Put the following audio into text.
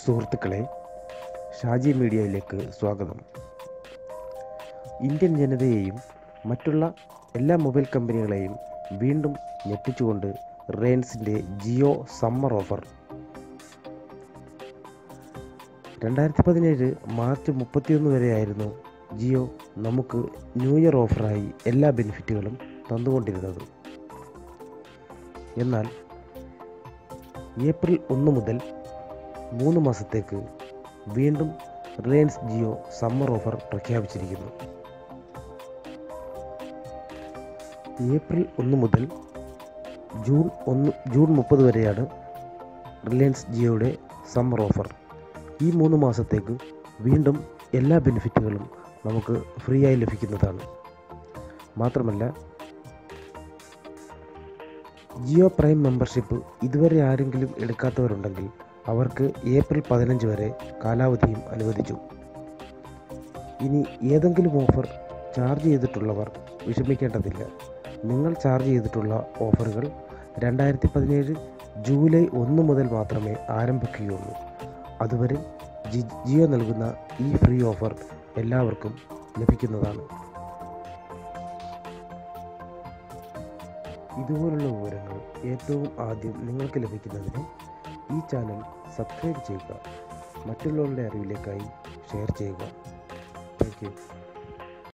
സുഹൃത്തുക്കളെ ഷാജി മീഡിയയിലേക്ക് സ്വാഗതം ഇന്ത്യൻ ജനതയെയും മറ്റുള്ള എല്ലാ മൊബൈൽ കമ്പനികളെയും വീണ്ടും ഞെട്ടിച്ചുകൊണ്ട് റിലയൻസിൻ്റെ ജിയോ സമ്മർ ഓഫർ രണ്ടായിരത്തി പതിനേഴ് മാർച്ച് മുപ്പത്തിയൊന്ന് വരെയായിരുന്നു ജിയോ നമുക്ക് ന്യൂ ഇയർ ഓഫറായി എല്ലാ ബെനിഫിറ്റുകളും തന്നുകൊണ്ടിരുന്നത് എന്നാൽ ഏപ്രിൽ ഒന്ന് മുതൽ മൂന്ന് മാസത്തേക്ക് വീണ്ടും റിലയൻസ് ജിയോ സമ്മർ ഓഫർ പ്രഖ്യാപിച്ചിരിക്കുന്നു ഏപ്രിൽ ഒന്ന് മുതൽ ജൂൺ ഒന്ന് ജൂൺ മുപ്പത് വരെയാണ് റിലയൻസ് ജിയോയുടെ സമ്മർ ഓഫർ ഈ മൂന്ന് മാസത്തേക്ക് വീണ്ടും എല്ലാ ബെനിഫിറ്റുകളും നമുക്ക് ഫ്രീ ആയി ലഭിക്കുന്നതാണ് മാത്രമല്ല ജിയോ പ്രൈം മെമ്പർഷിപ്പ് ഇതുവരെ ആരെങ്കിലും എടുക്കാത്തവരുണ്ടെങ്കിൽ അവർക്ക് ഏപ്രിൽ പതിനഞ്ച് വരെ കാലാവധിയും അനുവദിച്ചു ഇനി ഏതെങ്കിലും ഓഫർ ചാർജ് ചെയ്തിട്ടുള്ളവർ വിഷമിക്കേണ്ടതില്ല നിങ്ങൾ ചാർജ് ചെയ്തിട്ടുള്ള ഓഫറുകൾ രണ്ടായിരത്തി പതിനേഴ് ജൂലൈ ഒന്ന് മുതൽ മാത്രമേ ആരംഭിക്കുകയുള്ളൂ അതുവരെ ജി ജിയോ നൽകുന്ന ഈ ഫ്രീ ഓഫർ എല്ലാവർക്കും ലഭിക്കുന്നതാണ് ഇതുപോലുള്ള വിവരങ്ങൾ ഏറ്റവും ആദ്യം നിങ്ങൾക്ക് ലഭിക്കുന്നതിന് ഈ ചാനൽ സബ്സ്ക്രൈബ് ചെയ്യുക മറ്റുള്ളവരുടെ അറിവിലേക്കായി ഷെയർ ചെയ്യുക താങ്ക് യു